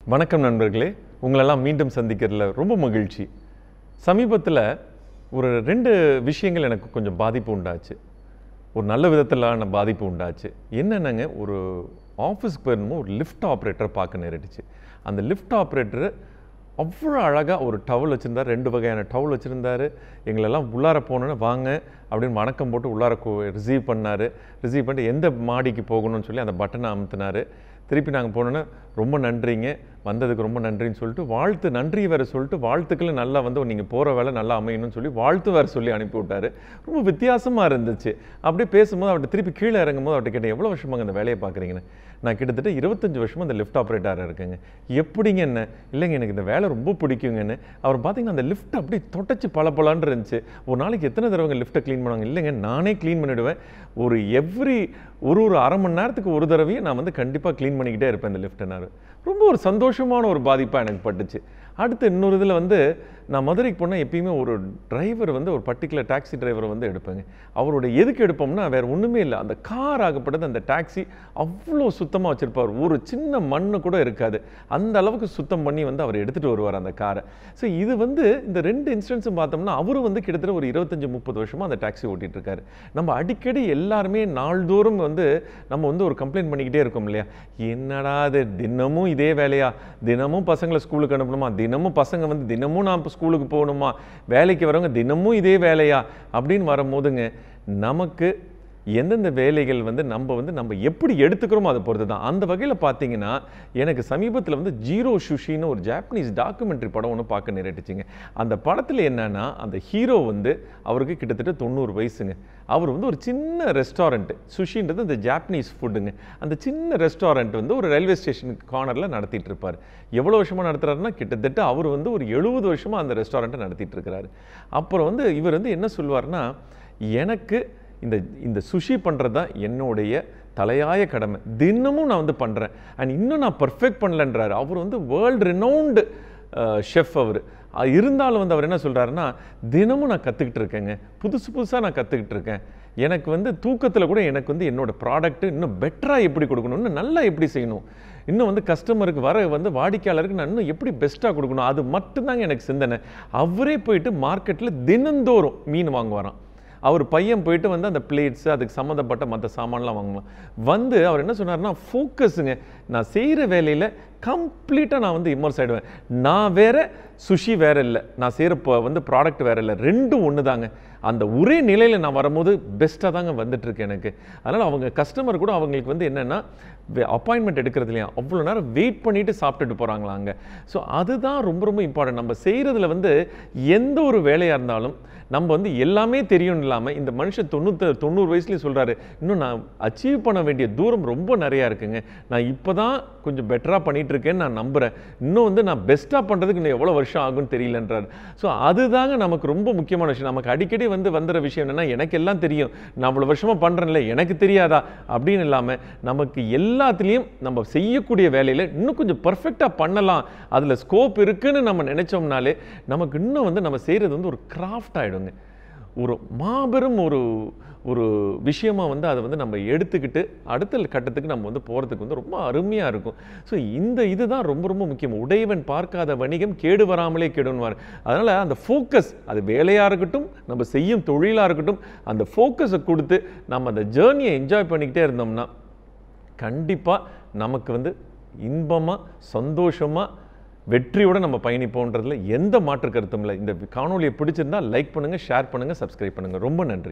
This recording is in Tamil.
வணக்கம் நண்பர்களே உங்களெல்லாம் மீண்டும் சந்திக்கிறதுல ரொம்ப மகிழ்ச்சி சமீபத்தில் ஒரு ரெண்டு விஷயங்கள் எனக்கு கொஞ்சம் பாதிப்பு உண்டாச்சு ஒரு நல்ல விதத்திலான பாதிப்பு உண்டாச்சு என்னென்னங்க ஒரு ஆஃபீஸ்க்கு போயிருந்தோம் ஒரு லிஃப்ட் ஆப்ரேட்டரை பார்க்க நேரிட்டுச்சு அந்த லிஃப்ட் ஆப்ரேட்டர் அவ்வளோ அழகாக ஒரு டவல் வச்சுருந்தார் ரெண்டு வகையான டவல் வச்சுருந்தாரு எங்களெல்லாம் உள்ளார போனோன்னு வாங்க அப்படின்னு வணக்கம் போட்டு உள்ளார ரிசீவ் பண்ணார் ரிசீவ் பண்ணிட்டு எந்த மாடிக்கு போகணும்னு சொல்லி அந்த பட்டனை அமுத்தினார் திருப்பி நாங்கள் போனோன்னே ரொம்ப நன்றிங்க வந்ததுக்கு ரொம்ப நன்றின்னு சொல்லிட்டு வாழ்த்து நன்றி வேறு சொல்லிட்டு வாழ்த்துக்களை நல்லா வந்து நீங்கள் போகிற வேலை நல்லா அமையணும்னு சொல்லி வாழ்த்து வேறு சொல்லி அனுப்பி விட்டாரு ரொம்ப வித்தியாசமாக இருந்துச்சு அப்படியே பேசும்போது அவர்கிட்ட திருப்பி கீழே இறங்கும்போது அவர்கிட்ட கேட்டேன் எவ்வளோ வருஷமாங்க அந்த வேலையை பார்க்குறீங்கன்னு நான் கிட்டத்தட்ட இருபத்தஞ்சு வருஷமா அந்த லிஃப்ட் ஆப்ரேட்டராக இருக்கேங்க எப்படிங்க என்ன இல்லைங்க எனக்கு இந்த வேலை ரொம்ப பிடிக்குங்கன்னு அவர் பார்த்தீங்கன்னா அந்த லிஃப்ட் அப்படியே தொடச்சி பளபளன்னு இருந்துச்சு ஒரு நாளைக்கு எத்தனை தடவைங்க லிஃப்ட்டை க்ளீன் பண்ணுவாங்க இல்லைங்க நானே க்ளீன் பண்ணிவிடுவேன் ஒரு எவ்ரி ஒரு ஒரு அரை மணி நேரத்துக்கு ஒரு தடவையும் நான் வந்து கண்டிப்பாக க்ளீன் பண்ணிக்கிட்டே இருப்பேன் இந்த லிஃப்ட்னாரு ரொம்ப ஒரு சந்தோஷமான ஒரு பாதிப்பாக எனக்கு பட்டுச்சு அடுத்து இன்னொரு இதில் வந்து நான் மதுரைக்கு போனால் எப்பயுமே ஒரு டிரைவர் வந்து ஒரு பர்டிகுலர் டாக்ஸி டிரைவரை வந்து எடுப்பேங்க அவரோட எதுக்கு எடுப்போம்னா வேறு ஒன்றுமே இல்லை அந்த கார் ஆகப்பட்டது அந்த டாக்ஸி அவ்வளோ சுத்தமாக வச்சுருப்பார் ஒரு சின்ன மண்ணு கூட இருக்காது அந்த அளவுக்கு சுத்தம் பண்ணி வந்து அவர் எடுத்துகிட்டு வருவார் அந்த காரை ஸோ இது வந்து இந்த ரெண்டு இன்சிடென்ட்ஸும் பார்த்தோம்னா அவரும் வந்து கிட்டத்தட்ட ஒரு இருபத்தஞ்சி முப்பது வருஷமாக அந்த டாக்ஸி ஓட்டிகிட்டு இருக்காரு நம்ம அடிக்கடி எல்லாருமே நாள்தோறும் வந்து நம்ம வந்து ஒரு கம்ப்ளைண்ட் பண்ணிக்கிட்டே இருக்கோம் இல்லையா என்னடா அது தினமும் இதே வேலையா தினமும் பசங்களை ஸ்கூலுக்கு அனுப்பணுமா தினமும் பசங்க வந்து தினமும் நான் இப்போ ஸ்கூலுக்கு போகணுமா வேலைக்கு வரவங்க தினமும் இதே வேலையா அப்படின்னு வரும்போதுங்க நமக்கு எந்தெந்த வேலைகள் வந்து நம்ம வந்து நம்ம எப்படி எடுத்துக்கிறோமோ அதை பொறுத்து தான் அந்த வகையில் பார்த்தீங்கன்னா எனக்கு சமீபத்தில் வந்து ஜீரோ சுஷின்னு ஒரு ஜாப்பனீஸ் டாக்குமெண்ட்ரி படம் ஒன்று பார்க்க நேரிட்டுச்சுங்க அந்த படத்தில் என்னன்னா அந்த ஹீரோ வந்து அவருக்கு கிட்டத்தட்ட தொண்ணூறு வயசுங்க அவர் வந்து ஒரு சின்ன ரெஸ்டாரண்ட் சுஷின்றது இந்த ஜாப்பனீஸ் ஃபுட்டுங்க அந்த சின்ன ரெஸ்டாரண்ட் வந்து ஒரு ரயில்வே ஸ்டேஷனுக்கு கார்னரில் நடத்திட்டு இருப்பார் எவ்வளோ வருஷமாக நடத்துறாருன்னா கிட்டத்தட்ட அவர் வந்து ஒரு எழுபது வருஷமாக அந்த ரெஸ்டாரண்ட்டை நடத்திட்டு இருக்கிறாரு அப்புறம் வந்து இவர் வந்து என்ன சொல்லுவார்னா எனக்கு இந்த இந்த சுஷி பண்ணுறது தான் என்னுடைய தலையாய கடமை தினமும் நான் வந்து பண்ணுறேன் அண்ட் இன்னும் நான் பர்ஃபெக்ட் பண்ணலன்றாரு அவர் வந்து வேர்ல்டு ரெனவுண்டு ஷெஃப் அவர் இருந்தாலும் வந்து அவர் என்ன சொல்கிறாருன்னா தினமும் நான் கற்றுக்கிட்டு இருக்கேங்க புதுசு புதுசாக நான் கற்றுக்கிட்டு இருக்கேன் எனக்கு வந்து தூக்கத்தில் கூட எனக்கு வந்து என்னோட ப்ராடக்ட் இன்னும் பெட்டராக எப்படி கொடுக்கணும் இன்னும் நல்லா எப்படி செய்யணும் இன்னும் வந்து கஸ்டமருக்கு வர வந்து வாடிக்கையாளருக்கு நான் இன்னும் எப்படி பெஸ்ட்டாக கொடுக்கணும் அது மட்டும்தாங்க எனக்கு சிந்தனை அவரே போயிட்டு மார்க்கெட்டில் தினந்தோறும் மீன் வாங்குவாராம் அவர் பையன் போயிட்டு வந்து அந்த பிளேட்ஸ் அதுக்கு சம்மந்தப்பட்ட மற்ற சாமான்லாம் வாங்குவான் வந்து அவர் என்ன சொன்னார்னா ஃபோக்கஸுங்க நான் செய்கிற வேலையில் கம்ப்ளீட்டாக நான் வந்து இம்மர்ஸ் ஆகிடுவேன் நான் வேற சுஷி வேற இல்லை நான் செய்கிற இப்போ வந்து ப்ராடக்ட் வேற இல்லை ரெண்டும் ஒன்று தாங்க அந்த ஒரே நிலையில் நான் வரும்போது பெஸ்ட்டாக தாங்க வந்துட்டுருக்கு எனக்கு அதனால் அவங்க கஸ்டமர் கூட அவங்களுக்கு வந்து என்னென்னா அப்பாயின்மெண்ட் எடுக்கிறது இல்லையா அவ்வளோ நேரம் வெயிட் பண்ணிட்டு சாப்பிட்டுட்டு போகிறாங்களா அங்கே ஸோ அதுதான் ரொம்ப ரொம்ப இம்பார்ட்டன்ட் நம்ம செய்கிறதுல வந்து எந்த ஒரு வேலையாக இருந்தாலும் நம்ம வந்து எல்லாமே தெரியும் இல்லாமல் இந்த மனுஷன் தொண்ணூற்று தொண்ணூறு வயசுலேயும் சொல்கிறாரு இன்னும் நான் அச்சீவ் பண்ண வேண்டிய தூரம் ரொம்ப நிறையா இருக்குங்க நான் இப்போ தான் கொஞ்சம் பெட்டராக பண்ணிகிட்டு இருக்கேன்னு நான் நம்புகிறேன் இன்னும் வந்து நான் பெஸ்ட்டாக பண்ணுறதுக்கு இன்னும் எவ்வளோ வருஷம் ஆகும்னு தெரியலன்றார் ஸோ அதுதாங்க நமக்கு ரொம்ப முக்கியமான விஷயம் நமக்கு அடிக்கடி வந்து வந்துற விஷயம் என்னென்னா எனக்கு எல்லாம் தெரியும் நான் அவ்வளோ வருஷமாக பண்ணுறேன்ல எனக்கு தெரியாதா அப்படின்னு இல்லாமல் நமக்கு எல்லாத்துலேயும் நம்ம செய்யக்கூடிய வேலையில் இன்னும் கொஞ்சம் பர்ஃபெக்டாக பண்ணலாம் அதில் ஸ்கோப் இருக்குன்னு நம்ம நினச்சோம்னாலே நமக்கு இன்னும் வந்து நம்ம செய்கிறது வந்து ஒரு கிராஃப்ட் ஆகிடுங்க ஒரு மாபெரும் ஒரு ஒரு விஷயமா வந்து அதை வந்து நம்ம எடுத்துக்கிட்டு அடுத்த கட்டத்துக்கு நம்ம வந்து போகிறதுக்கு வந்து ரொம்ப அருமையாக இருக்கும் ஸோ இந்த இதுதான் ரொம்ப ரொம்ப முக்கியம் உடையவன் பார்க்காத வணிகம் கேடு வராமலே கெடுன்வார் அதனால் அந்த ஃபோக்கஸ் அது வேலையாக இருக்கட்டும் நம்ம செய்யும் தொழிலாக இருக்கட்டும் அந்த ஃபோக்கஸை கொடுத்து நம்ம அந்த ஜேர்னியை என்ஜாய் பண்ணிக்கிட்டே இருந்தோம்னா கண்டிப்பாக நமக்கு வந்து இன்பமாக சந்தோஷமாக வெற்றியோடு நம்ம பயணிப்போன்றதுல எந்த மாற்று கருத்தும் இல்லை இந்த காணொலியை பிடிச்சிருந்தா லைக் பண்ணுங்கள் ஷேர் பண்ணுங்கள் சப்ஸ்கிரைப் பண்ணுங்கள் ரொம்ப நன்றி